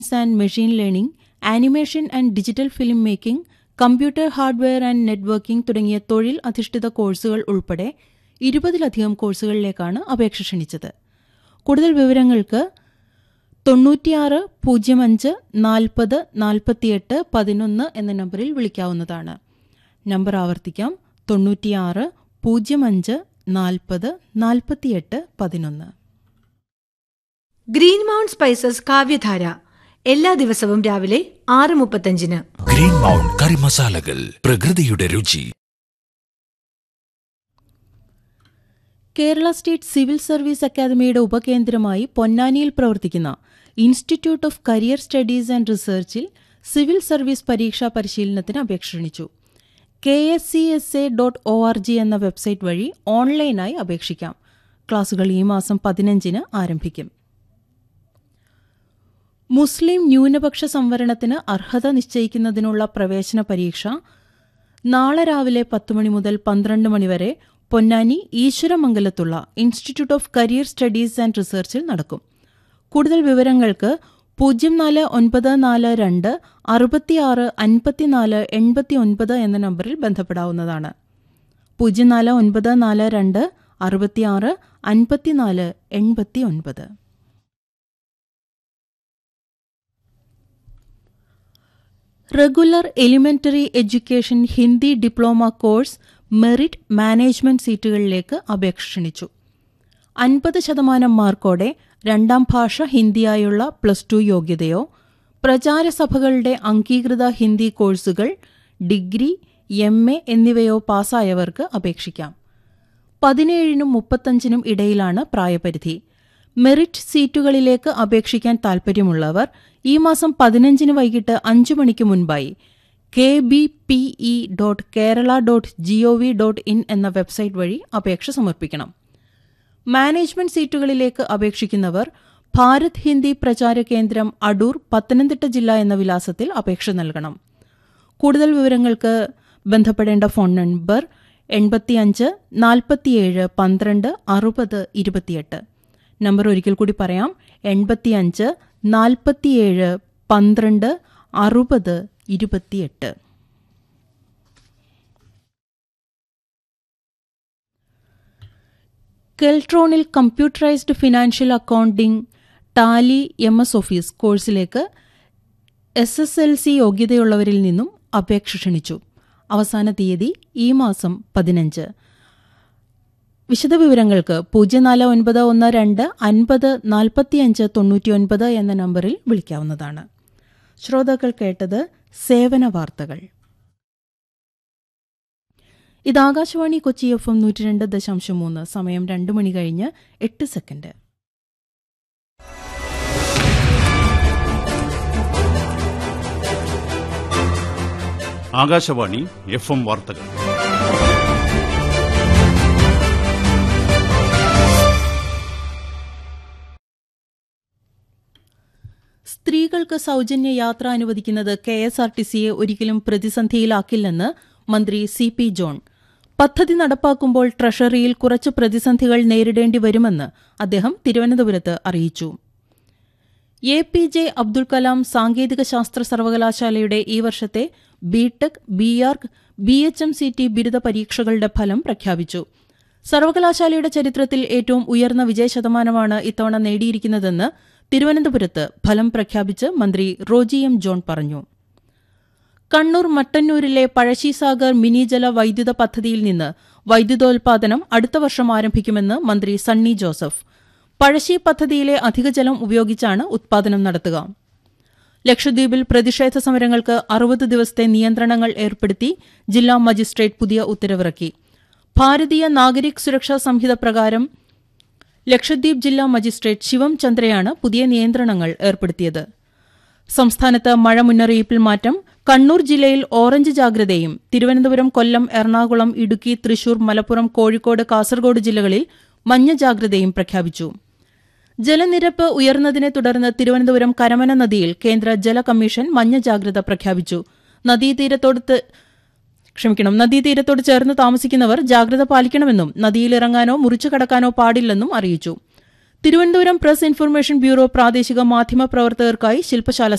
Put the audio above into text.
and machine learning animation and digital film making computer hardware and networking തുടങ്ങിയ തൊഴിൽ അധിഷ്ഠിത കോഴ്സുകൾ ഉൾപ്പെടെ ഇരുപതിലധികം കോഴ്സുകളിലേക്കാണ് അപേക്ഷ ക്ഷണിച്ചത് കൂടുതൽ വിവരങ്ങൾക്ക് തൊണ്ണൂറ്റിയാറ് പൂജ്യം അഞ്ച് നാൽപ്പത് നാൽപ്പത്തിയെട്ട് പതിനൊന്ന് എന്ന നമ്പറിൽ വിളിക്കാവുന്നതാണ് നമ്പർ ആവർത്തിക്കാം തൊണ്ണൂറ്റിയാറ് പൂജ്യം അഞ്ച് നാൽപ്പത് നാൽപ്പത്തിയെട്ട് പതിനൊന്ന് ഗ്രീൻ മൗണ്ട് സ്പൈസസ് കാവ്യധാര എല്ലാ ദിവസവും രാവിലെ ആറ് മുപ്പത്തഞ്ചിന് ഗ്രീൻ മൗണ്ട് കറി മസാലകൾ പ്രകൃതിയുടെ രുചി കേരള സ്റ്റേറ്റ് സിവിൽ സർവീസ് അക്കാദമിയുടെ ഉപകേന്ദ്രമായി പൊന്നാനിയിൽ പ്രവർത്തിക്കുന്ന institute of career studies and റിസർച്ചിൽ സിവിൽ സർവീസ് പരീക്ഷാ പരിശീലനത്തിന് അപേക്ഷ ക്ഷണിച്ചു K S C S A dot O R G എന്ന വെബ്സൈറ്റ് വഴി ഓൺലൈനായി അപേക്ഷിക്കാം ക്ലാസുകൾ ഈ മാസം പതിനഞ്ചിന് ആരംഭിക്കും മുസ്ലിം ന്യൂനപക്ഷ സംവരണത്തിന് അർഹത നിശ്ചയിക്കുന്നതിനുള്ള പ്രവേശന പരീക്ഷ നാളെ രാവിലെ പത്ത് മണി മുതൽ പന്ത്രണ്ട് മണിവരെ പൊന്നാനി ഈശ്വരമംഗലത്തുള്ള institute of career studies and റിസർച്ചിൽ നടക്കും കൂടുതൽ വിവരങ്ങൾക്ക് പൂജ്യം നാല് ഒൻപത് നാല് രണ്ട് അറുപത്തിയാറ് അൻപത്തിനാല് എൺപത്തി ഒൻപത് എന്ന നമ്പറിൽ ബന്ധപ്പെടാവുന്നതാണ് പൂജ്യം നാല് ഒൻപത് നാല് രണ്ട് അറുപത്തിയാറ് അൻപത്തിനാല് എൺപത്തി ഒൻപത് regular elementary education Hindi diploma course merit management സീറ്റുകളിലേക്ക് അപേക്ഷ ക്ഷണിച്ചു അൻപത് ശതമാനം മാർക്കോടെ രണ്ടാം ഭാഷ ഹിന്ദിയായുള്ള പ്ലസ് ടു യോഗ്യതയോ പ്രചാരസഭകളുടെ അംഗീകൃത ഹിന്ദി കോഴ്സുകൾ ഡിഗ്രി എം എ എന്നിവയോ പാസ്സായവർക്ക് അപേക്ഷിക്കാം പതിനേഴിനും മുപ്പത്തഞ്ചിനും ഇടയിലാണ് പ്രായപരിധി മെറിറ്റ് സീറ്റുകളിലേക്ക് അപേക്ഷിക്കാൻ താൽപ്പര്യമുള്ളവർ ഈ മാസം പതിനഞ്ചിന് വൈകിട്ട് അഞ്ചു മണിക്ക് മുൻപായി K B P E dot Kerala dot G O V dot in എന്ന വെബ്സൈറ്റ് വഴി അപേക്ഷ സമർപ്പിക്കണം മാനേജ്മെന്റ് സീറ്റുകളിലേക്ക് അപേക്ഷിക്കുന്നവർ ഭാരത് ഹിന്ദി പ്രചാര കേന്ദ്രം അടൂർ പത്തനംതിട്ട ജില്ല എന്ന വിലാസത്തിൽ അപേക്ഷ നൽകണം കൂടുതൽ വിവരങ്ങൾക്ക് ബന്ധപ്പെടേണ്ട ഫോൺ നമ്പർ എൺപത്തിയഞ്ച് നാൽപ്പത്തിയേഴ് പന്ത്രണ്ട് അറുപത് ഇരുപത്തിയെട്ട് നമ്പർ ഒരിക്കൽ കൂടി പറയാം എൺപത്തിയഞ്ച് നാൽപ്പത്തിയേഴ് പന്ത്രണ്ട് അറുപത് ഇരുപത്തിയെട്ട് കെൽട്രോണിൽ computerised financial accounting Tally M S office കോഴ്സിലേക്ക് എസ് എസ് എൽ സി യോഗ്യതയുള്ളവരിൽ നിന്നും അപേക്ഷ ക്ഷണിച്ചു അവസാന തീയതി ഈ മാസം പതിനഞ്ച് വിശദവിവരങ്ങൾക്ക് പൂജ്യം നാല് ഒൻപത് ഒന്ന് രണ്ട് അൻപത് നാൽപ്പത്തിയഞ്ച് തൊണ്ണൂറ്റിയൊൻപത് എന്ന നമ്പറിൽ വിളിക്കാവുന്നതാണ് ശ്രോതാക്കൾ കേട്ടത് സേവന വാർത്തകൾ ഇത് ആകാശവാണി കൊച്ചി എഫ് എം നൂറ്റി രണ്ട് ദശാംശം മൂന്ന് സമയം രണ്ട് മണി കഴിഞ്ഞ് എട്ട് സെക്കൻഡ് ആകാശവാണി എഫ് എം വാർത്തകൾ സ്ത്രീകൾക്ക് സൗജന്യ യാത്ര അനുവദിക്കുന്നത് കെ എസ് ആർ ടി സിയെ ഒരിക്കലും പ്രതിസന്ധിയിലാക്കില്ലെന്ന് മന്ത്രി സി പി ജോൺ പദ്ധതി നടപ്പാക്കുമ്പോൾ ട്രഷറിയിൽ കുറച്ച് പ്രതിസന്ധികൾ നേരിടേണ്ടി വരുമെന്ന് അദ്ദേഹം തിരുവനന്തപുരത്ത് അറിയിച്ചു A P J Abdul Kalam സാങ്കേതിക ശാസ്ത്ര സർവകലാശാലയുടെ ഈ വർഷത്തെ BTech B arch B H M C T ബിരുദ പരീക്ഷകളുടെ ഫലം പ്രഖ്യാപിച്ചു സർവകലാശാലയുടെ ചരിത്രത്തിൽ ഏറ്റവും ഉയർന്ന വിജയശതമാനമാണ് ഇത്തവണ നേടിയിരിക്കുന്നതെന്ന് തിരുവനന്തപുരത്ത് ഫലം പ്രഖ്യാപിച്ച് മന്ത്രി റോജി എം ജോൺ പറഞ്ഞു കണ്ണൂർ മട്ടന്നൂരിലെ പഴശ്ശിസാഗർ മിനി ജല വൈദ്യുത പദ്ധതിയിൽ നിന്ന് വൈദ്യുതോൽപാദനം അടുത്ത വർഷം ആരംഭിക്കുമെന്ന് മന്ത്രി സണ്ണി ജോസഫ് പഴശ്ശി പദ്ധതിയിലെ അധിക ജലം ഉപയോഗിച്ചാണ് ഉത്പാദനം നടത്തുക ലക്ഷദ്വീപിൽ പ്രതിഷേധ സമരങ്ങൾക്ക് അറുപത് ദിവസത്തെ നിയന്ത്രണങ്ങൾ ഏർപ്പെടുത്തി ജില്ലാ മജിസ്ട്രേറ്റ് പുതിയ ഉത്തരവിറക്കി ഭാരതീയ നാഗരിക് സുരക്ഷാ സംഹിത പ്രകാരം ലക്ഷദ്വീപ് ജില്ലാ മജിസ്ട്രേറ്റ് ശിവം ചന്ദ്രയാണ് പുതിയ നിയന്ത്രണങ്ങൾ ഏർപ്പെടുത്തിയത് സംസ്ഥാനത്ത് മഴ മുന്നറിയിപ്പിൽ മാറ്റം കണ്ണൂർ ജില്ലയിൽ ഓറഞ്ച് ജാഗ്രതയും തിരുവനന്തപുരം കൊല്ലം എറണാകുളം ഇടുക്കി തൃശൂർ മലപ്പുറം കോഴിക്കോട് കാസർഗോഡ് ജില്ലകളിൽ മഞ്ഞ ജാഗ്രതയും പ്രഖ്യാപിച്ചു ജലനിരപ്പ് ഉയർന്നതിനെ തുടർന്ന് തിരുവനന്തപുരം കരമന നദിയിൽ കേന്ദ്ര ജല കമ്മീഷൻ മഞ്ഞ ജാഗ്രത പ്രഖ്യാപിച്ചു നദീതീരത്തോട് ക്ഷമിക്കണം നദീതീരത്തോട് ചേർന്ന് താമസിക്കുന്നവർ ജാഗ്രത പാലിക്കണമെന്നും നദിയിലിറങ്ങാനോ മുറിച്ചു കടക്കാനോ പാടില്ലെന്നും അറിയിച്ചു തിരുവനന്തപുരം പ്രസ് ഇൻഫർമേഷൻ ബ്യൂറോ പ്രാദേശിക മാധ്യമ പ്രവർത്തകർക്കായി ശില്പശാല